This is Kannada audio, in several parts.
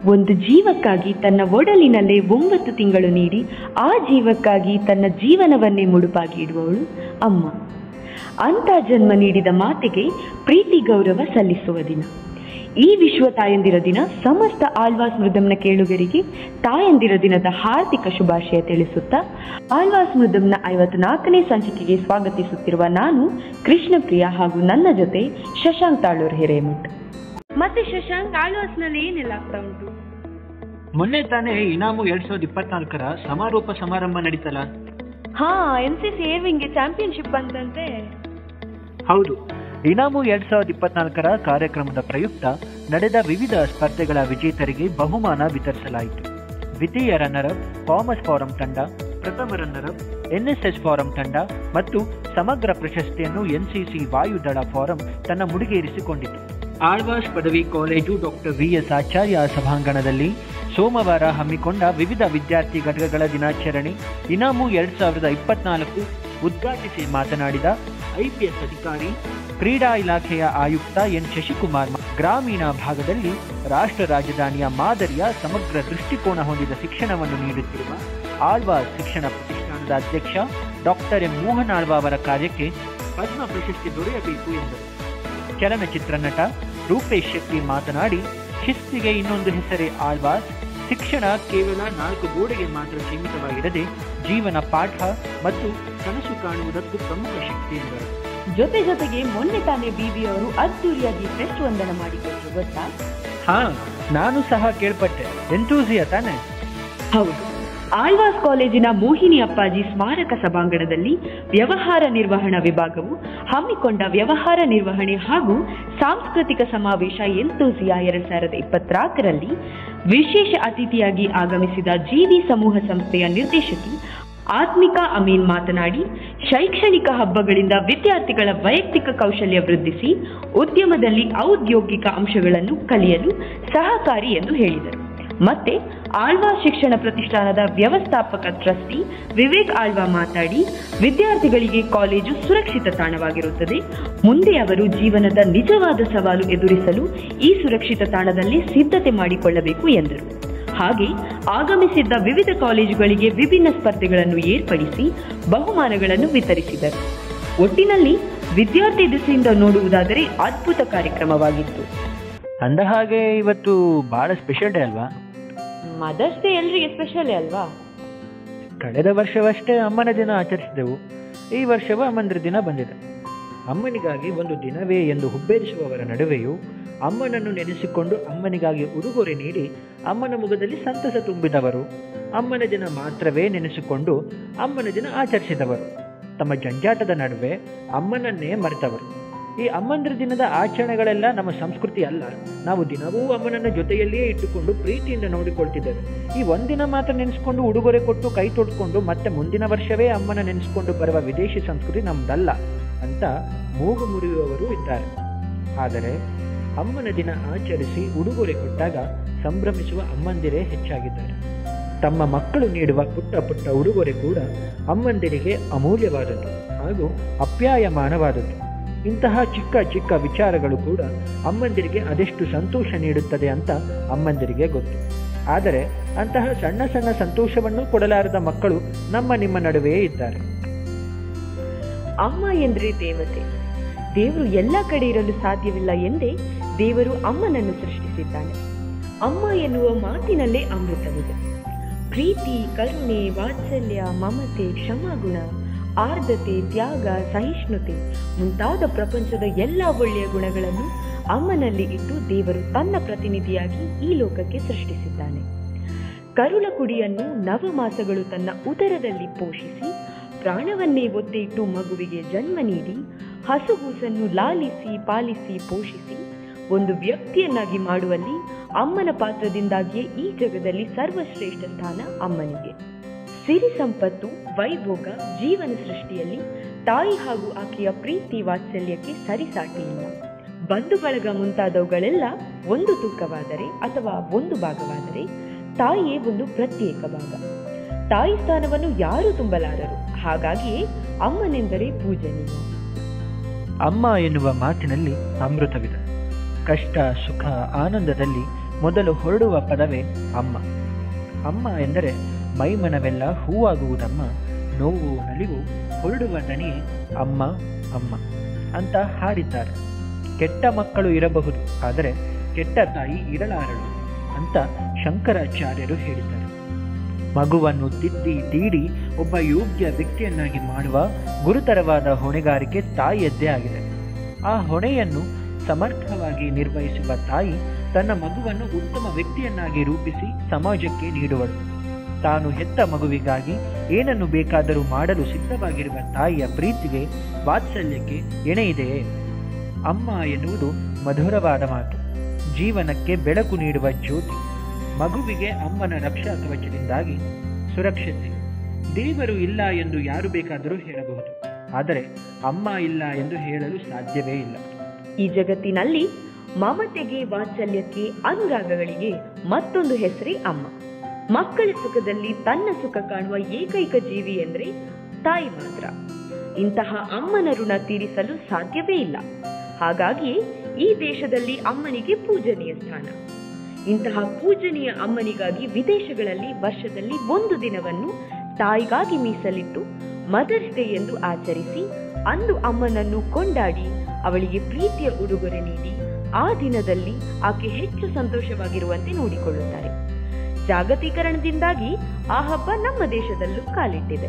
ಒಂದು ಜೀವಕ್ಕಾಗಿ ತನ್ನ ಒಡಲಿನಲ್ಲೇ ಒಂಬತ್ತು ತಿಂಗಳು ನೀಡಿ ಆ ಜೀವಕ್ಕಾಗಿ ತನ್ನ ಜೀವನವನ್ನೇ ಮುಡುಪಾಗಿ ಇಡುವವಳು ಅಮ್ಮ ಅಂತ ಜನ್ಮ ನೀಡಿದ ಮಾತೆಗೆ ಪ್ರೀತಿ ಗೌರವ ಸಲ್ಲಿಸುವ ದಿನ ಈ ವಿಶ್ವ ತಾಯಂದಿರ ದಿನ ಸಮಸ್ತ ಆಳ್ವಾಸ್ ಮೃದಂನ ಕೇಳುಗರಿಗೆ ತಾಯಂದಿರ ದಿನದ ಹಾರ್ದಿಕ ಶುಭಾಶಯ ತಿಳಿಸುತ್ತಾ ಆಳ್ವಾಸ್ ಮೃದಂನ ಐವತ್ನಾಲ್ಕನೇ ಸಂಚಿಕೆಗೆ ಸ್ವಾಗತಿಸುತ್ತಿರುವ ನಾನು ಕೃಷ್ಣಪ್ರಿಯ ಹಾಗೂ ನನ್ನ ಜೊತೆ ಶಶಾಂಕ್ ತಾಳೂರ್ ಹಿರೇಮಠ್ ಮತ್ತೆ ಶಶಾಂಕ್ ಆಳ್ವಾಸ್ನಲ್ಲಿ ಏನೆಲ್ಲ ಆಗ್ತಾ ಉಂಟು ಮೊನ್ನೆ ತಾನೇ ಇನಾಮು ಎರಡ್ ಸಾವಿರದ ಇಪ್ಪತ್ನಾಲ್ಕರ ಸಮಾರೋಪ ಸಮಾರಂಭ ನಡೀತಲ್ಲ ಹಾ ಎನ್ ಸಿ ಸಿ ಏರ್ವಿಂಗ್ಗೆ ಚಾಂಪಿಯನ್ಶಿಪ್ ಅಂತಂತೆ ಹೌದು ಇನಾಮು ಎರಡ್ ಸಾವಿರದ ಇಪ್ಪತ್ನಾಲ್ಕರ ಕಾರ್ಯಕ್ರಮದ ಪ್ರಯುಕ್ತ ನಡೆದ ವಿವಿಧ ಸ್ಪರ್ಧೆಗಳ ವಿಜೇತರಿಗೆ ಬಹುಮಾನ ವಿತರಿಸಲಾಯಿತು ದ್ವಿತೀಯ ರನ್ನರ್ ಅಪ್ ಕಾಮರ್ಸ್ ಫಾರಂ ತಂಡ ಪ್ರಥಮ ರನ್ನರ್ ಅಪ್ ಎನ್ಎಸ್ಎಸ್ ಫಾರಂ ತಂಡ ಮತ್ತು ಸಮಗ್ರ ಪ್ರಶಸ್ತಿಯನ್ನು ಎನ್ಸಿಸಿ ವಾಯುದಳ ಫಾರಂ ತನ್ನ ಮುಡಿಗೇರಿಸಿಕೊಂಡಿತು ಆಳ್ವಾಸ್ ಪದವಿ college doctor V S Acharya ಸಭಾಂಗಣದಲ್ಲಿ ಸೋಮವಾರ ಹಮ್ಮಿಕೊಂಡ ವಿವಿಧ ವಿದ್ಯಾರ್ಥಿ ಘಟಕಗಳ ದಿನಾಚರಣೆ ಇನಾಮು ಎರಡ್ ಸಾವಿರದ ಇಪ್ಪತ್ನಾಲ್ಕು ಉದ್ಘಾಟಿಸಿ ಮಾತನಾಡಿದ ಐಪಿಎಸ್ ಅಧಿಕಾರಿ ಕ್ರೀಡಾ ಇಲಾಖೆಯ ಆಯುಕ್ತ ಎನ್ ಶಶಿಕುಮಾರ್ ಗ್ರಾಮೀಣ ಭಾಗದಲ್ಲಿ ರಾಷ್ಟ್ರ ರಾಜಧಾನಿಯ ಮಾದರಿಯ ಸಮಗ್ರ ದೃಷ್ಟಿಕೋನ ಹೊಂದಿದ ಶಿಕ್ಷಣವನ್ನು ನೀಡುತ್ತಿರುವ ಆಳ್ವಾ ಶಿಕ್ಷಣ ಪ್ರತಿಷ್ಠಾನದ ಅಧ್ಯಕ್ಷ ಡಾಕ್ಟರ್ ಎಂ ಮೋಹನ್ ಆಳ್ವಾ ಅವರ ಕಾರ್ಯಕ್ಕೆ ಪದ್ಮ ಪ್ರಶಸ್ತಿ ದೊರೆಯಬೇಕು ಎಂದರು ಚಲನಚಿತ್ರ ನಟ ರೂಪೇಶ್ ಶೆಟ್ಟಿ ಮಾತನಾಡಿ ಶಿಸ್ತಿಗೆ ಇನ್ನೊಂದು ಹೆಸರೇ ಆಳ್ವಾಸ್ ಶಿಕ್ಷಣ ಕೇವಲ ನಾಲ್ಕು ಗೋಡೆಗೆ ಮಾತ್ರ ಸೀಮಿತವಾಗಿರದೆ ಜೀವನ ಪಾಠ ಮತ್ತು ಕನಸು ಕಾಣುವುದಕ್ಕೂ ಪ್ರಮುಖ ಶಕ್ತಿ ಎಂದರು ಜೊತೆ ಜೊತೆಗೆ ಮೊನ್ನೆ ತಾನೇ ಬಿಬಿ ಅವರು ಅದ್ದೂರಿಯಾಗಿ ಫೆಸ್ಟ್ ವಂದನ ಮಾಡಿಕೊಟ್ರು ಗೊತ್ತಾ ಹಾ ನಾನು ಸಹ ಕೇಳ್ಪಟ್ಟೆ ಎಂತೂಸಿಯ ತಾನೆ ಹೌದು ಆಳ್ವಾಸ್ ಕಾಲೇಜಿನ ಮೋಹಿನಿ ಅಪ್ಪಾಜಿ ಸ್ಮಾರಕ ಸಭಾಂಗಣದಲ್ಲಿ ವ್ಯವಹಾರ ನಿರ್ವಹಣಾ ವಿಭಾಗವು ಹಮ್ಮಿಕೊಂಡ ವ್ಯವಹಾರ ನಿರ್ವಹಣೆ ಹಾಗೂ ಸಾಂಸ್ಕೃತಿಕ ಸಮಾವೇಶ ಎಂತೂಸಿಯಾ ಎರಡ್ ಸಾವಿರದ ಇಪ್ಪತ್ನಾಲ್ಕರಲ್ಲಿ ವಿಶೇಷ ಅತಿಥಿಯಾಗಿ ಆಗಮಿಸಿದ ಜಿವಿ ಸಮೂಹ ಸಂಸ್ಥೆಯ ನಿರ್ದೇಶಕಿ ಆತ್ಮಿಕಾ ಅಮೀನ್ ಮಾತನಾಡಿ ಶೈಕ್ಷಣಿಕ ಹಬ್ಬಗಳಿಂದ ವಿದ್ಯಾರ್ಥಿಗಳ ವೈಯಕ್ತಿಕ ಕೌಶಲ್ಯ ವೃದ್ಧಿಸಿ ಉದ್ಯಮದಲ್ಲಿ ಔದ್ಯೋಗಿಕ ಅಂಶಗಳನ್ನು ಕಲಿಯಲು ಸಹಕಾರಿ ಎಂದು ಹೇಳಿದರು ಮತ್ತೆ ಆಳ್ವಾ ಶಿಕ್ಷಣ ಪ್ರತಿಷ್ಠಾನದ ವ್ಯವಸ್ಥಾಪಕ ಟ್ರಸ್ಟಿ ವಿವೇಕ್ ಆಳ್ವಾ ಮಾತಾಡಿ ವಿದ್ಯಾರ್ಥಿಗಳಿಗೆ ಕಾಲೇಜು ಸುರಕ್ಷಿತ ತಾಣವಾಗಿರುತ್ತದೆ ಮುಂದೆ ಅವರು ಜೀವನದ ನಿಜವಾದ ಸವಾಲು ಎದುರಿಸಲು ಈ ಸುರಕ್ಷಿತ ತಾಣದಲ್ಲಿ ಸಿದ್ಧತೆ ಮಾಡಿಕೊಳ್ಳಬೇಕು ಎಂದರು ಹಾಗೆ ಆಗಮಿಸಿದ್ದ ವಿವಿಧ ಕಾಲೇಜುಗಳಿಗೆ ವಿಭಿನ್ನ ಸ್ಪರ್ಧೆಗಳನ್ನು ಏರ್ಪಡಿಸಿ ಬಹುಮಾನಗಳನ್ನು ವಿತರಿಸಿದರು ಒಟ್ಟಿನಲ್ಲಿ ವಿದ್ಯಾರ್ಥಿ ದಿಸೆಯಿಂದ ನೋಡುವುದಾದರೆ ಅದ್ಭುತ ಕಾರ್ಯಕ್ರಮವಾಗಿತ್ತು ಅಂದ ಹಾಗೆ ಇವತ್ತು ಬಹಳ ಸ್ಪೆಷಲ್ ಡೇ ಅಲ್ವಾ ಮದರ್ಸ್ ಡೇ ಎಲ್ರಿಗೆ ಸ್ಪೆಷಲ್ ಅಲ್ವಾ ಕಳೆದ ವರ್ಷವಷ್ಟೇ ಅಮ್ಮನ ದಿನ ಆಚರಿಸಿದೆವು ಈ ವರ್ಷವೂ ಅಮ್ಮಂದ್ರ ದಿನ ಬಂದಿದೆ ಅಮ್ಮನಿಗಾಗಿ ಒಂದು ದಿನವೇ ಎಂದು ಹುಬ್ಬೇರಿಸುವವರ ನಡುವೆಯೂ ಅಮ್ಮನನ್ನು ನೆನೆಸಿಕೊಂಡು ಅಮ್ಮನಿಗಾಗಿ ಉಡುಗೊರೆ ನೀಡಿ ಅಮ್ಮನ ಮುಖದಲ್ಲಿ ಸಂತಸ ತುಂಬಿದವರು ಅಮ್ಮನ ದಿನ ಮಾತ್ರವೇ ನೆನೆಸಿಕೊಂಡು ಅಮ್ಮನ ದಿನ ಆಚರಿಸಿದವರು ತಮ್ಮ ಜಂಜಾಟದ ನಡುವೆ ಅಮ್ಮನನ್ನೇ ಮರೆತವರು ಈ ಅಮ್ಮಂದ್ರ ದಿನದ ಆಚರಣೆಗಳೆಲ್ಲ ನಮ್ಮ ಸಂಸ್ಕೃತಿ ಅಲ್ಲ ನಾವು ದಿನವೂ ಅಮ್ಮನನ್ನ ಜೊತೆಯಲ್ಲಿಯೇ ಇಟ್ಟುಕೊಂಡು ಪ್ರೀತಿಯಿಂದ ನೋಡಿಕೊಳ್ತಿದ್ದೇವೆ ಈ ಒಂದಿನ ಮಾತ್ರ ನೆನೆಸ್ಕೊಂಡು ಉಡುಗೊರೆ ಕೊಟ್ಟು ಕೈ ತೊಡ್ಕೊಂಡು ಮತ್ತೆ ಮುಂದಿನ ವರ್ಷವೇ ಅಮ್ಮನ ನೆನೆಸ್ಕೊಂಡು ಬರುವ ವಿದೇಶಿ ಸಂಸ್ಕೃತಿ ನಮ್ದಲ್ಲ ಅಂತ ಮೂಗು ಮುರಿಯುವವರು ಇದ್ದಾರೆ ಆದರೆ ಅಮ್ಮನ ದಿನ ಆಚರಿಸಿ ಉಡುಗೊರೆ ಕೊಟ್ಟಾಗ ಸಂಭ್ರಮಿಸುವ ಅಮ್ಮಂದಿರೇ ಹೆಚ್ಚಾಗಿದ್ದಾರೆ ತಮ್ಮ ಮಕ್ಕಳು ನೀಡುವ ಪುಟ್ಟ ಪುಟ್ಟ ಉಡುಗೊರೆ ಕೂಡ ಅಮ್ಮಂದಿರಿಗೆ ಅಮೂಲ್ಯವಾದದ್ದು ಹಾಗೂ ಅಪ್ಯಾಯಮಾನವಾದದ್ದು ಇಂತಹ ಚಿಕ್ಕ ಚಿಕ್ಕ ವಿಚಾರಗಳು ಕೂಡ ಅಮ್ಮಂದಿರಿಗೆ ಅದೆಷ್ಟು ಸಂತೋಷ ನೀಡುತ್ತದೆ ಅಂತ ಅಮ್ಮಂದಿರಿಗೆ ಗೊತ್ತು ಆದರೆ ಅಂತಹ ಸಣ್ಣ ಸಣ್ಣ ಸಂತೋಷವನ್ನು ಕೊಡಲಾರದ ಮಕ್ಕಳು ನಮ್ಮ ನಿಮ್ಮ ನಡುವೆಯೇ ಇದ್ದಾರೆ ಅಮ್ಮ ಎಂದ್ರೆ ದೇವತೆ ದೇವರು ಎಲ್ಲ ಕಡೆ ಇರಲು ಸಾಧ್ಯವಿಲ್ಲ ಎಂದೇ ದೇವರು ಅಮ್ಮನನ್ನು ಸೃಷ್ಟಿಸಿದ್ದಾನೆ ಅಮ್ಮ ಎನ್ನುವ ಮಾತಿನಲ್ಲೇ ಅಮೃತವಿದೆ ಪ್ರೀತಿ ಕರುಣೆ ವಾತ್ಸಲ್ಯ ಮಮತೆ ಕ್ಷಮಾಗುಣ ಆರ್ಧತೆ ತ್ಯಾಗ ಸಹಿಷ್ಣುತೆ ಮುಂತಾದ ಪ್ರಪಂಚದ ಎಲ್ಲ ಒಳ್ಳೆಯ ಗುಣಗಳನ್ನು ಅಮ್ಮನಲ್ಲಿ ಇಟ್ಟು ದೇವರು ತನ್ನ ಪ್ರತಿನಿಧಿಯಾಗಿ ಈ ಲೋಕಕ್ಕೆ ಸೃಷ್ಟಿಸಿದ್ದಾನೆ ಕರುಳ ಕುಡಿಯನ್ನು ನವಮಾಸಗಳು ತನ್ನ ಉದರದಲ್ಲಿ ಪೋಷಿಸಿ ಪ್ರಾಣವನ್ನೇ ಒತ್ತೆ ಇಟ್ಟು ಮಗುವಿಗೆ ಜನ್ಮ ನೀಡಿ ಹಸುಗೂಸನ್ನು ಲಾಲಿಸಿ ಪಾಲಿಸಿ ಪೋಷಿಸಿ ಒಂದು ವ್ಯಕ್ತಿಯನ್ನಾಗಿ ಮಾಡುವಲ್ಲಿ ಅಮ್ಮನ ಪಾತ್ರದಿಂದಾಗಿಯೇ ಈ ಜಗದಲ್ಲಿ ಸರ್ವಶ್ರೇಷ್ಠ ಸ್ಥಾನ ಅಮ್ಮನಿಗೆ ಸಿರಿ ಸಂಪತ್ತು ವೈಭೋಗ ಜೀವನ ಸೃಷ್ಟಿಯಲ್ಲಿ ತಾಯಿ ಹಾಗೂ ಆಕೆಯ ಪ್ರೀತಿ ವಾತ್ಸಲ್ಯಕ್ಕೆ ಸರಿಸಾಟಿ ಇಲ್ಲ ಬಂಧು ಬಳಗ ಮುಂತಾದವುಗಳೆಲ್ಲ ಒಂದು ತೂಕವಾದರೆ ಅಥವಾ ಒಂದು ಭಾಗವಾದರೆ ತಾಯಿಯೇ ಒಂದು ಪ್ರತ್ಯೇಕ ಭಾಗ ತಾಯಿ ಸ್ಥಾನವನ್ನು ಯಾರು ತುಂಬಲಾರರು ಹಾಗಾಗಿಯೇ ಅಮ್ಮನೆಂದರೆ ಪೂಜನೀಯ ಅಮ್ಮ ಎನ್ನುವ ಮಾತಿನಲ್ಲಿ ಅಮೃತವಿದೆ ಕಷ್ಟ ಸುಖ ಆನಂದದಲ್ಲಿ ಮೊದಲು ಹೊರಡುವ ಪದವೇ ಅಮ್ಮ ಅಮ್ಮ ಎಂದರೆ ಮೈಮನವೆಲ್ಲ ಹೂವಾಗುವುದಮ್ಮ ನೋವು ನಲಿವು ಹೊರಡುವ ದನಿಯೇ ಅಮ್ಮ ಅಮ್ಮ ಅಂತ ಹಾಡಿದ್ದಾರೆ ಕೆಟ್ಟ ಮಕ್ಕಳು ಇರಬಹುದು ಆದರೆ ಕೆಟ್ಟ ತಾಯಿ ಇರಲಾರಳು ಅಂತ ಶಂಕರಾಚಾರ್ಯರು ಹೇಳಿದ್ದಾರೆ ಮಗುವನ್ನು ತಿದ್ದಿ ತೀಡಿ ಒಬ್ಬ ಯೋಗ್ಯ ವ್ಯಕ್ತಿಯನ್ನಾಗಿ ಮಾಡುವ ಗುರುತರವಾದ ಹೊಣೆಗಾರಿಕೆ ತಾಯಿಯದ್ದೇ ಆಗಿದೆ ಆ ಹೊಣೆಯನ್ನು ಸಮರ್ಥವಾಗಿ ನಿರ್ವಹಿಸುವ ತಾಯಿ ತನ್ನ ಮಗುವನ್ನು ಉತ್ತಮ ವ್ಯಕ್ತಿಯನ್ನಾಗಿ ರೂಪಿಸಿ ಸಮಾಜಕ್ಕೆ ನೀಡುವಳು ತಾನು ಹೆತ್ತ ಮಗುವಿಗಾಗಿ ಏನನ್ನು ಬೇಕಾದರೂ ಮಾಡಲು ಸಿದ್ಧವಾಗಿರುವ ತಾಯಿಯ ಪ್ರೀತಿಗೆ ವಾತ್ಸಲ್ಯಕ್ಕೆ ಎಣೆಯಿದೆಯೇ ಅಮ್ಮ ಎನ್ನುವುದು ಮಧುರವಾದ ಮಾತು ಜೀವನಕ್ಕೆ ಬೆಳಕು ನೀಡುವ ಜ್ಯೋತಿ ಮಗುವಿಗೆ ಅಮ್ಮನ ರಕ್ಷಾ ಕವಚದಿಂದಾಗಿ ಸುರಕ್ಷತೆ ದೇವರು ಇಲ್ಲ ಎಂದು ಯಾರು ಬೇಕಾದರೂ ಹೇಳಬಹುದು ಆದರೆ ಅಮ್ಮ ಇಲ್ಲ ಎಂದು ಹೇಳಲು ಸಾಧ್ಯವೇ ಇಲ್ಲ ಈ ಜಗತ್ತಿನಲ್ಲಿ ಮಮತೆಗೆ ವಾತ್ಸಲ್ಯಕ್ಕೆ ಅನುರಾಗಗಳಿಗೆ ಮತ್ತೊಂದು ಹೆಸರೇ ಅಮ್ಮ ಮಕ್ಕಳ ಸುಖದಲ್ಲಿ ತನ್ನ ಸುಖ ಕಾಣುವ ಏಕೈಕ ಜೀವಿ ಎಂದ್ರೆ ತಾಯಿ ಮಾತ್ರ ಇಂತಹ ಅಮ್ಮನ ಋಣ ತೀರಿಸಲು ಸಾಧ್ಯವೇ ಇಲ್ಲ ಹಾಗಾಗಿಯೇ ಈ ದೇಶದಲ್ಲಿ ಅಮ್ಮನಿಗೆ ಪೂಜನೀಯ ಸ್ಥಾನ ಇಂತಹ ಪೂಜನೀಯ ಅಮ್ಮನಿಗಾಗಿ ವಿದೇಶಗಳಲ್ಲಿ ವರ್ಷದಲ್ಲಿ ಒಂದು ದಿನವನ್ನು ತಾಯಿಗಾಗಿ ಮೀಸಲಿಟ್ಟು ಮದರ್ಸ್ ಡೇ ಎಂದು ಆಚರಿಸಿ ಅಂದು ಅಮ್ಮನನ್ನು ಕೊಂಡಾಡಿ ಅವಳಿಗೆ ಪ್ರೀತಿಯ ಉಡುಗೊರೆ ನೀಡಿ ಆ ದಿನದಲ್ಲಿ ಆಕೆ ಹೆಚ್ಚು ಸಂತೋಷವಾಗಿರುವಂತೆ ನೋಡಿಕೊಳ್ಳುತ್ತಾರೆ ಜಾಗತೀಕರಣದಿಂದಾಗಿ ಆ ಹಬ್ಬ ನಮ್ಮ ದೇಶದಲ್ಲೂ ಕಾಲಿಟ್ಟಿದೆ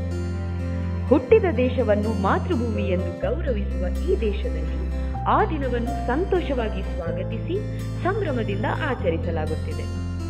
ಹುಟ್ಟಿದ ದೇಶವನ್ನು ಮಾತೃಭೂಮಿ ಎಂದು ಗೌರವಿಸುವ ಈ ದೇಶದಲ್ಲಿ ಆ ದಿನವನ್ನು ಸಂತೋಷವಾಗಿ ಸ್ವಾಗತಿಸಿ ಸಂಭ್ರಮದಿಂದ ಆಚರಿಸಲಾಗುತ್ತಿದೆ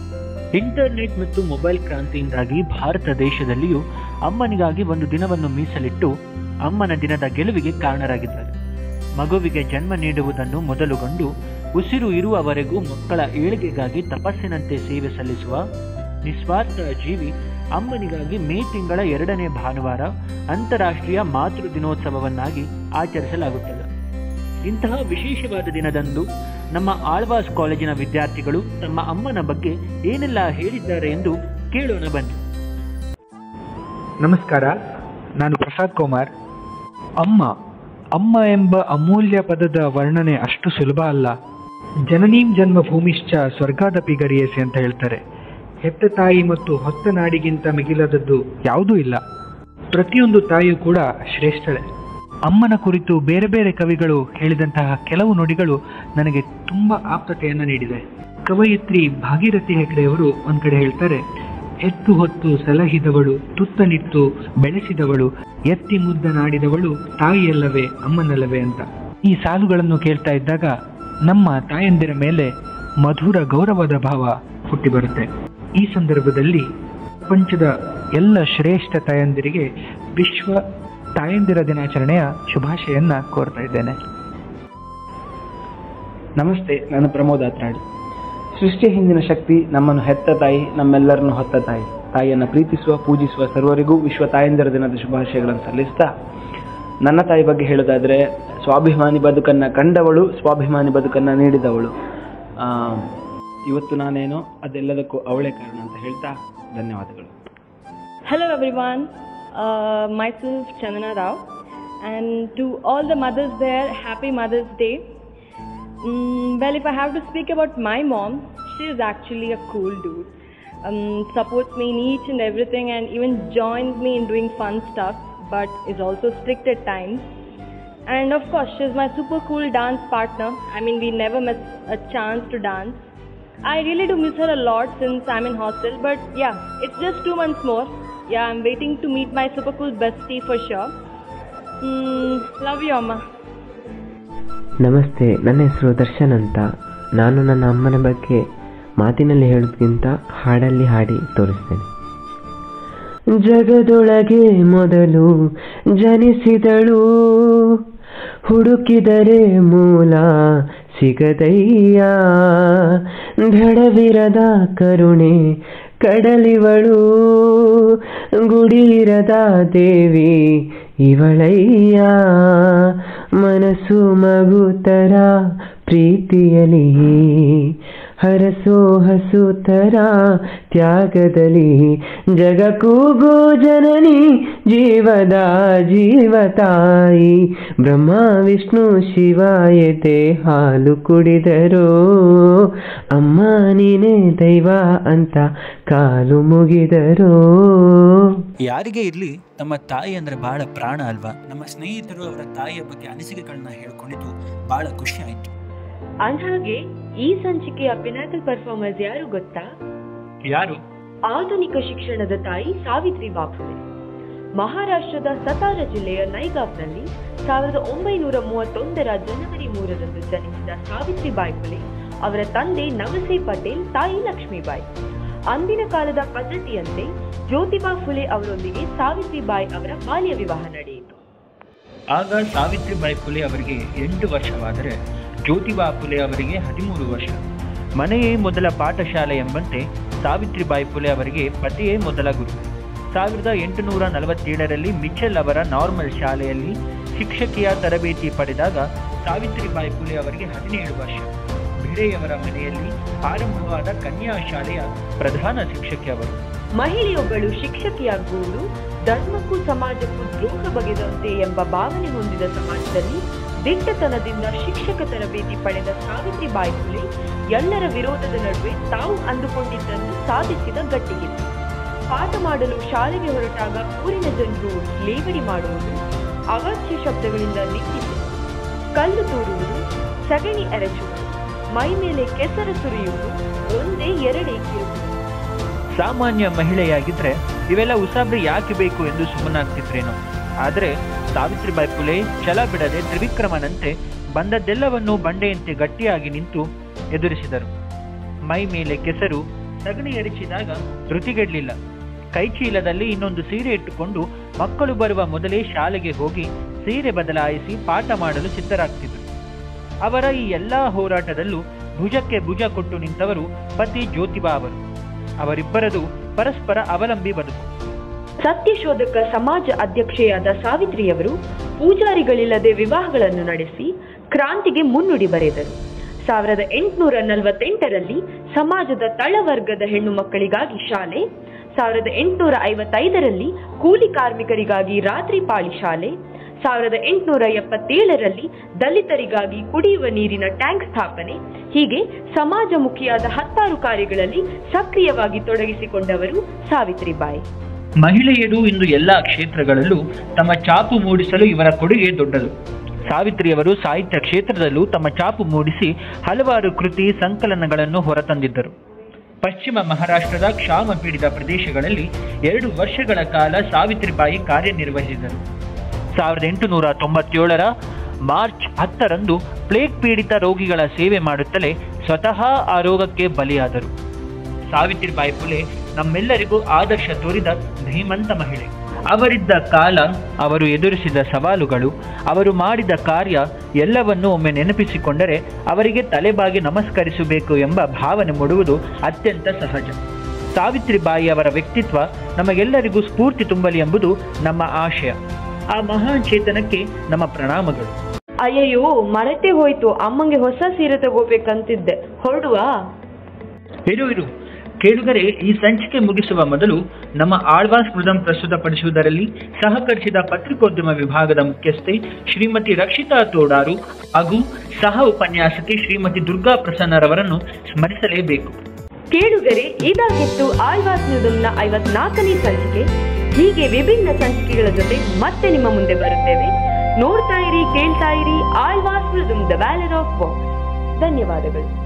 ಇಂಟರ್ನೆಟ್ ಮತ್ತು ಮೊಬೈಲ್ ಕ್ರಾಂತಿಯಿಂದಾಗಿ ಭಾರತ ದೇಶದಲ್ಲಿಯೂ ಅಮ್ಮನಿಗಾಗಿ ಒಂದು ದಿನವನ್ನು ಮೀಸಲಿಟ್ಟು ಅಮ್ಮನ ದಿನದ ಗೆಲುವಿಗೆ ಕಾರಣರಾಗಿದ್ದಾರೆ ಮಗುವಿಗೆ ಜನ್ಮ ನೀಡುವುದನ್ನು ಮೊದಲುಗೊಂಡು ಉಸಿರು ಇರುವವರೆಗೂ ಮಕ್ಕಳ ಏಳಿಗೆಗಾಗಿ ತಪಸ್ಸಿನಂತೆ ಸೇವೆ ಸಲ್ಲಿಸುವ ನಿಸ್ವಾರ್ಥ ಜೀವಿ ಅಮ್ಮನಿಗಾಗಿ ಮೇ ತಿಂಗಳ ಎರಡನೇ ಭಾನುವಾರ ಅಂತಾರಾಷ್ಟ್ರೀಯ ಮಾತೃ ದಿನೋತ್ಸವವನ್ನಾಗಿ ಆಚರಿಸಲಾಗುತ್ತದೆ ಇಂತಹ ವಿಶೇಷವಾದ ದಿನದಂದು ನಮ್ಮ ಆಳ್ವಾಸ್ ಕಾಲೇಜಿನ ವಿದ್ಯಾರ್ಥಿಗಳು ತಮ್ಮ ಅಮ್ಮನ ಬಗ್ಗೆ ಏನೆಲ್ಲ ಹೇಳಿದ್ದಾರೆ ಎಂದು ಕೇಳೋಣ ಬನ್ನಿ ನಮಸ್ಕಾರ ನಾನು ಪ್ರಸಾದ್ ಕುಮಾರ್ ಅಮ್ಮ ಅಮ್ಮ ಎಂಬ ಅಮೂಲ್ಯ ಪದದ ವರ್ಣನೆ ಅಷ್ಟು ಸುಲಭ ಅಲ್ಲ ಜನನೀಂ ಜನ್ಮ ಭೂಮಿಶ್ಚ ಸ್ವರ್ಗಾದಪಿ ಗರಿಯಸಿ ಅಂತ ಹೇಳ್ತಾರೆ ಹೆತ್ತ ತಾಯಿ ಮತ್ತು ಹೊತ್ತ ನಾಡಿಗಿಂತ ಮಿಗಿಲಾದದ್ದು ಯಾವುದೂ ಇಲ್ಲ ಪ್ರತಿಯೊಂದು ತಾಯಿಯೂ ಕೂಡ ಶ್ರೇಷ್ಠಳೆ ಅಮ್ಮನ ಕುರಿತು ಬೇರೆ ಬೇರೆ ಕವಿಗಳು ಹೇಳಿದಂತಹ ಕೆಲವು ನುಡಿಗಳು ನನಗೆ ತುಂಬಾ ಆಪ್ತತೆಯನ್ನು ನೀಡಿದೆ ಕವಯಿತ್ರಿ ಭಾಗೀರಥಿ ಹೆಗಡೆಯವರು ಒಂದ್ ಕಡೆ ಹೇಳ್ತಾರೆ ಹೆತ್ತು ಹೊತ್ತು ಸಲಹಿದವಳು ತುತ್ತನಿತ್ತು ಬೆಳೆಸಿದವಳು ಎತ್ತಿ ಮುದ್ದ ನಾಡಿದವಳು ತಾಯಿಯಲ್ಲವೇ ಅಮ್ಮನಲ್ಲವೇ ಅಂತ ಈ ಸಾಲುಗಳನ್ನು ಕೇಳ್ತಾ ಇದ್ದಾಗ ನಮ್ಮ ತಾಯಂದಿರ ಮೇಲೆ ಮಧುರ ಗೌರವದ ಭಾವ ಹುಟ್ಟಿ ಬರುತ್ತೆ ಈ ಸಂದರ್ಭದಲ್ಲಿ ಪ್ರಪಂಚದ ಎಲ್ಲ ಶ್ರೇಷ್ಠ ತಾಯಂದಿರಿಗೆ ವಿಶ್ವ ತಾಯಂದಿರ ದಿನಾಚರಣೆಯ ಶುಭಾಶಯನ್ನ ಕೋರ್ತಾ ಇದ್ದೇನೆ ನಮಸ್ತೆ ನಾನು ಪ್ರಮೋದ್ ಆತ್ರಾಡಿ ಸೃಷ್ಟಿಯ ಹಿಂದಿನ ಶಕ್ತಿ ನಮ್ಮನ್ನು ಹೆತ್ತ ತಾಯಿ ನಮ್ಮೆಲ್ಲರನ್ನು ಹೊತ್ತ ತಾಯಿ ತಾಯಿಯನ್ನು ಪ್ರೀತಿಸುವ ಪೂಜಿಸುವ ಸರ್ವರಿಗೂ ವಿಶ್ವ ತಾಯಂದಿರ ದಿನದ ಶುಭಾಶಯಗಳನ್ನು ಸಲ್ಲಿಸ್ತಾ ನನ್ನ ತಾಯಿ ಬಗ್ಗೆ ಹೇಳೋದಾದ್ರೆ ಸ್ವಾಭಿಮಾನಿ ಬದುಕನ್ನ ಕಂಡವಳು ಸ್ವಾಭಿಮಾನಿ ಬದುಕನ್ನ ನೀಡಿದವಳು ಆ, ಇವತ್ತು ನಾನೇನೋ ಅದೆಲ್ಲದಕ್ಕೂ ಅವಳೇ ಕಾರಣ ಅಂತ ಹೇಳ್ತಾ ಧನ್ಯವಾದಗಳು Hello everyone, uh, myself Chandana Rao, and to all the mothers there, happy Mother's Day. Mm, well, if I have to speak about my mom, she is actually a cool dude. Um, supports me in each and everything, and even joins me in doing fun stuff, but is also strict at times. And of course, she's my super cool dance partner. I mean, we never miss a chance to dance. I really do miss her a lot since I'm in hostel, but yeah, it's just two months more. Yeah, I'm waiting to meet my super cool bestie for sure. Mm, love you, Amma. ನಮಸ್ತೆ ನನ್ನ ಹೆಸರು ದರ್ಶನ್ ಅಂತ ನಾನು ನನ್ನ ಅಮ್ಮನ ಬಗ್ಗೆ ಮಾತಿನಲ್ಲಿ ಹೇಳೋದ್ಕಿಂತ ಹಾಡಲ್ಲಿ ಹಾಡಿ ತೋರಿಸ್ತೇನೆ ಜಗದೊಳಗೆ ಮೊದಲು ಜನಿಸಿದಳು ಹುಡುಕಿದರೆ ಮೂಲ ಸಿಗದಯ್ಯ ದಡವಿರದ ಕರುಣೆ ಕಡಲಿವಳು ಗುಡಿರದ ದೇವಿ ಇವಳಯ್ಯ ಮನಸ್ಸು ಮಗುತರ ಪ್ರೀತಿಯಲಿ ಹರಸೋ ಹಸುತರ ತ್ಯಾಗದಲ್ಲಿ ಜಗ ಕೂಗೋ ಜನನಿ ಜೀವದ ಜೀವತಾಯಿ ಬ್ರಹ್ಮ ವಿಷ್ಣು ಶಿವ ಎದೆ ಹಾಲು ಕುಡಿದರೋ ಅಮ್ಮ ನೀನೇ ದೈವ ಅಂತ ಕಾಲು ಮುಗಿದರೋ ಯಾರಿಗೇ ಇರಲಿ ತಮ್ಮ ತಾಯಿ ಅಂದರೆ ಬಹಳ ಪ್ರಾಣ ಅಲ್ವಾ ನಮ್ಮ ಸ್ನೇಹಿತರು ಅವರ ತಾಯಿಯ ಬಗ್ಗೆ ಅನಿಸಿಕೆಗಳನ್ನ ಹೇಳ್ಕೊಂಡಿದ್ದು ಬಹಳ ಖುಷಿ ಆಯಿತು ಅಂದ್ಹಾಗೆ ಈ ಸಂಚಿಕೆಯ ಪಿನಾಕಲ್ ಪರ್ಫಾರ್ಮರ್ಸ್ ಯಾರು ಗೊತ್ತಾ ಯಾರು ಆಧುನಿಕ ಶಿಕ್ಷಣದ ತಾಯಿ ಸಾವಿತ್ರಿ ಬಾಪುಲೆ ಮಹಾರಾಷ್ಟ್ರದ ಸತಾರ ಜಿಲ್ಲೆಯ ನೈಗಾವ್ನಲ್ಲಿ ಸಾವಿರದ ಒಂಬೈನೂರ ಮೂವತ್ತೊಂದರ ಜನವರಿ ಮೂರರಂದು ಜನಿಸಿದ ಸಾವಿತ್ರಿಬಾಯಿ ಫುಲೆ ಅವರ ತಂದೆ ನವಸೆ ಪಟೇಲ್ ತಾಯಿ ಲಕ್ಷ್ಮೀಬಾಯಿ ಅಂದಿನ ಕಾಲದ ಪದ್ಧತಿಯಂತೆ ಜ್ಯೋತಿಬಾ ಫುಲೆ ಅವರೊಂದಿಗೆ ಸಾವಿತ್ರಿಬಾಯಿ ಅವರ ಬಾಲ್ಯ ವಿವಾಹ ನಡೆಯಿತು ಆಗ ಸಾವಿತ್ರಿಬಾಯಿ ಫುಲೆ ಅವರಿಗೆ ಎಂಟು ವರ್ಷವಾದರೆ ಜ್ಯೋತಿಬಾ ಫುಲೆ ಅವರಿಗೆ ಹದಿಮೂರು ವರ್ಷ ಮನೆಯೇ ಮೊದಲ ಪಾಠಶಾಲೆ ಎಂಬಂತೆ ಸಾವಿತ್ರಿಬಾಯಿ ಫುಲೆ ಅವರಿಗೆ ಪತಿಯೇ ಮೊದಲ ಗುರು ಸಾವಿರದ ಎಂಟುನೂರ ನಲವತ್ತೇಳರಲ್ಲಿ ಮಿಚೆಲ್ ಅವರ ನಾರ್ಮಲ್ ಶಾಲೆಯಲ್ಲಿ ಶಿಕ್ಷಕಿಯ ತರಬೇತಿ ಪಡೆದಾಗ ಸಾವಿತ್ರಿಬಾಯಿ ಫುಲೆ ಅವರಿಗೆ ಹದಿನೇಳು ವರ್ಷ ಭಿಡೆಯವರ ಮನೆಯಲ್ಲಿ ಆರಂಭವಾದ ಕನ್ಯಾ ಶಾಲೆಯ ಪ್ರಧಾನ ಶಿಕ್ಷಕಿ ಅವರು ಮಹಿಳೆಯೊಬ್ಬಳು ಶಿಕ್ಷಕಿಯಾಗುವುದು ಧರ್ಮಕ್ಕೂ ಸಮಾಜಕ್ಕೂ ದ್ರೋಹ ಬಗೆದಂತೆ ಎಂಬ ಭಾವನೆ ಹೊಂದಿದ ಸಮಾಜದಲ್ಲಿ ದಿಟ್ಟತನದಿಂದ ಶಿಕ್ಷಕ ತರಬೇತಿ ಪಡೆದ ಸಾವಿತ್ರಿಬಾಯಿ ಫುಲೆ ಎಲ್ಲರ ವಿರೋಧದ ನಡುವೆ ತಾವು ಅಂದುಕೊಂಡಿದ್ದನ್ನು ಸಾಧಿಸಿದ ಗಟ್ಟಿಗಿತ್ತು ಪಾಠ ಮಾಡಲು ಶಾಲೆಗೆ ಹೊರಟಾಗ ಊರಿನ ಜನರು ಲೇವಡಿ ಮಾಡುವುದು ಅವಾಚ್ಯ ಶಬ್ದಗಳಿಂದ ನಿಂತಿತು ಕಲ್ಲು ತೂರುವುದು ಸಗಣಿ ಎರಚುವುದು ಮೈ ಮೇಲೆ ಕೆಸರು ಸುರಿಯುವುದು ಒಂದೇ ಎರಡೇ ಕಿರುಕುಳ ಸಾಮಾನ್ಯ ಮಹಿಳೆಯಾಗಿದ್ರೆ ಇವೆಲ್ಲ ಉಸಾಬ್ರಿ ಯಾಕೆ ಬೇಕು ಎಂದು ಸುಮ್ಮನಾಗ್ತಿದ್ರೇನೋ ಆದರೆ ಸಾವಿತ್ರಿಬಾಯಿ ಫುಲೆ ಛಲ ಬಿಡದೆ ತ್ರಿವಿಕ್ರಮನಂತೆ ಬಂದದ್ದೆಲ್ಲವನ್ನೂ ಬಂಡೆಯಂತೆ ಗಟ್ಟಿಯಾಗಿ ನಿಂತು ಎದುರಿಸಿದರು ಮೈ ಮೇಲೆ ಕೆಸರು ಸಗಣಿ ಎರಚಿದಾಗ ಧೃತಿಗೆಡ್ಲಿಲ್ಲ ಕೈಚೀಲದಲ್ಲಿ ಇನ್ನೊಂದು ಸೀರೆ ಇಟ್ಟುಕೊಂಡು ಮಕ್ಕಳು ಬರುವ ಮೊದಲೇ ಶಾಲೆಗೆ ಹೋಗಿ ಸೀರೆ ಬದಲಾಯಿಸಿ ಪಾಠ ಮಾಡಲು ಸಿದ್ಧರಾಗ್ತಿದ್ರು ಅವರ ಈ ಎಲ್ಲಾ ಹೋರಾಟದಲ್ಲೂ ಭುಜಕ್ಕೆ ಭುಜ ಕೊಟ್ಟು ನಿಂತವರು ಪತಿ ಜ್ಯೋತಿಬಾ ಅವರು ಅವರಿಬ್ಬರದು ಪರಸ್ಪರ ಅವಲಂಬಿ ಬದುಕು ಸತ್ಯಶೋಧಕ ಸಮಾಜ ಅಧ್ಯಕ್ಷೆಯಾದ ಸಾವಿತ್ರಿಯವರು ಪೂಜಾರಿಗಳಿಲ್ಲದೆ ವಿವಾಹಗಳನ್ನು ನಡೆಸಿ ಕ್ರಾಂತಿಗೆ ಮುನ್ನುಡಿ ಬರೆದರು ಸಾವಿರದ ಎಂಟುನೂರ ನಲವತ್ತೆಂಟರಲ್ಲಿ ಸಮಾಜದ ತಳವರ್ಗದ ಹೆಣ್ಣು ಮಕ್ಕಳಿಗಾಗಿ ಶಾಲೆ ಸಾವಿರದ ಎಂಟುನೂರ ಐವತ್ತೈದರಲ್ಲಿ ಕೂಲಿ ಕಾರ್ಮಿಕರಿಗಾಗಿ ರಾತ್ರಿ ಪಾಳಿ ಶಾಲೆ ಸಾವಿರದ ಎಂಟುನೂರ ಎಪ್ಪತ್ತೇಳರಲ್ಲಿ ದಲಿತರಿಗಾಗಿ ಕುಡಿಯುವ ನೀರಿನ ಟ್ಯಾಂಕ್ ಸ್ಥಾಪನೆ ಹೀಗೆ ಸಮಾಜಮುಖಿಯಾದ ಹತ್ತಾರು ಕಾರ್ಯಗಳಲ್ಲಿ ಸಕ್ರಿಯವಾಗಿ ತೊಡಗಿಸಿಕೊಂಡವರು ಸಾವಿತ್ರಿಬಾಯಿ ಮಹಿಳೆಯರು ಇಂದು ಎಲ್ಲಾ ಕ್ಷೇತ್ರಗಳಲ್ಲೂ ತಮ್ಮ ಚಾಪು ಮೂಡಿಸಲು ಇವರ ಕೊಡುಗೆ ದೊಡ್ಡದು ಸಾವಿತ್ರಿಯವರು ಸಾಹಿತ್ಯ ಕ್ಷೇತ್ರದಲ್ಲೂ ತಮ್ಮ ಚಾಪು ಮೂಡಿಸಿ ಹಲವಾರು ಕೃತಿ ಸಂಕಲನಗಳನ್ನು ಹೊರತಂದಿದ್ದರು ಪಶ್ಚಿಮ ಮಹಾರಾಷ್ಟ್ರದ ಕ್ಷಾಮ ಪೀಡಿತ ಪ್ರದೇಶಗಳಲ್ಲಿ ಎರಡು ವರ್ಷಗಳ ಕಾಲ ಸಾವಿತ್ರಿಬಾಯಿ ಕಾರ್ಯನಿರ್ವಹಿಸಿದರು ಸಾವಿರದ ಎಂಟುನೂರ ತೊಂಬತ್ತೇಳರ ಮಾರ್ಚ್ ಹತ್ತರಂದು ಪ್ಲೇಗ್ ಪೀಡಿತ ರೋಗಿಗಳ ಸೇವೆ ಮಾಡುತ್ತಲೇ ಸ್ವತಃ ಆ ರೋಗಕ್ಕೆ ಬಲಿಯಾದರು ಸಾವಿತ್ರಿಬಾಯಿ ಫುಲೆ ನಮ್ಮೆಲ್ಲರಿಗೂ ಆದರ್ಶ ತೋರಿದ ಧೀಮಂತ ಮಹಿಳೆ ಅವರಿದ್ದ ಕಾಲ ಅವರು ಎದುರಿಸಿದ ಸವಾಲುಗಳು ಅವರು ಮಾಡಿದ ಕಾರ್ಯ ಎಲ್ಲವನ್ನೂ ಒಮ್ಮೆ ನೆನಪಿಸಿಕೊಂಡರೆ ಅವರಿಗೆ ತಲೆಬಾಗಿ ನಮಸ್ಕರಿಸಬೇಕು ಎಂಬ ಭಾವನೆ ಮೂಡುವುದು ಅತ್ಯಂತ ಸಹಜ ಸಾವಿತ್ರಿಬಾಯಿ ಅವರ ವ್ಯಕ್ತಿತ್ವ ನಮಗೆಲ್ಲರಿಗೂ ಸ್ಫೂರ್ತಿ ತುಂಬಲಿ ಎಂಬುದು ನಮ್ಮ ಆಶಯ ಆ ಮಹಾನ್ ಚೇತನಕ್ಕೆ ನಮ್ಮ ಪ್ರಣಾಮಗಳು ಅಯ್ಯಯ್ಯೋ ಮರಟೆ ಹೋಯ್ತು ಅಮ್ಮಂಗೆ ಹೊಸ ಸೀರೆ ತಗೋಬೇಕಂತಿದ್ದೆ ಹೊರಡುವಾ ಇರು ಇರು ಕೇಳುಗರೆ ಈ ಸಂಚಿಕೆ ಮುಗಿಸುವ ಮೊದಲು ನಮ್ಮ ಆಳ್ವಾಸ್ ಮೃದಂ ಪ್ರಸ್ತುತಪಡಿಸುವುದರಲ್ಲಿ ಸಹಕರಿಸಿದ ಪತ್ರಿಕೋದ್ಯಮ ವಿಭಾಗದ ಮುಖ್ಯಸ್ಥೆ ಶ್ರೀಮತಿ ರಕ್ಷಿತಾ ತೋಡಾರು ಹಾಗೂ ಸಹ ಉಪನ್ಯಾಸಕಿ ಶ್ರೀಮತಿ ದುರ್ಗಾ ಪ್ರಸನ್ನರವರನ್ನು ಸ್ಮರಿಸಲೇಬೇಕು ಕೇಳುಗರೆ ಇದಾಗಿತ್ತು ಆಳ್ವಾಸ್ ನ್ಯೂದಮ್ನ ಐವತ್ನಾಲ್ಕನೇ ಸಂಚಿಕೆ ಹೀಗೆ ವಿಭಿನ್ನ ಸಂಚಿಕೆಗಳ ಜೊತೆ ಮತ್ತೆ ನಿಮ್ಮ ಮುಂದೆ ಬರುತ್ತೇವೆ ನೋಡ್ತಾ ಇರಿ ಕೇಳ್ತಾ ಇರಿ ಆಳ್ವಾಸ್ ನ್ಯೂದಮ್ ದ ವ್ಯಾಲರ್ ಆಫ್ ವಾಕ್ಸ್ ಧನ್ಯವಾದಗಳು